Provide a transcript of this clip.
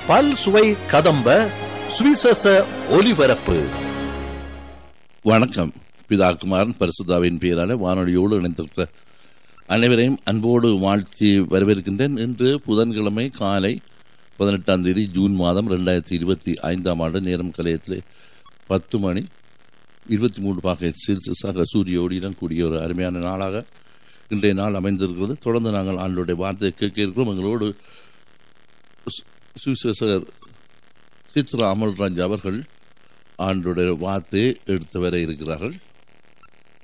பல் சுவை கதம்ப சுவிசேஷ ஒலிபரப்பு வணக்கம் பிதா குமாரன் பரிசுத்தாவின் பெயரால வானொலியோடு இணைந்திருக்கிற அனைவரையும் அன்போடு வாழ்த்தி வரவேற்கின்றேன் இன்று புதன்கிழமை காலை பதினெட்டாம் தேதி ஜூன் மாதம் ரெண்டாயிரத்தி இருபத்தி ஐந்தாம் ஆண்டு நேரம் கலையத்திலே பத்து மணி இருபத்தி மூன்று பாகை சிறுசாக சூரிய ஒளியுடன் கூடிய ஒரு அருமையான நாளாக இன்றைய நாள் அமைந்திருக்கிறது தொடர்ந்து நாங்கள் ஆண்டோடைய வார்த்தையை கேட்க இருக்கிறோம் எங்களோடு சு- சுவிசேஷகர் சித்ரா அமல்ராஜ் அவர்கள் ஆண்டுடைய வார்த்தையை எடுத்து வர இருக்கிறார்கள்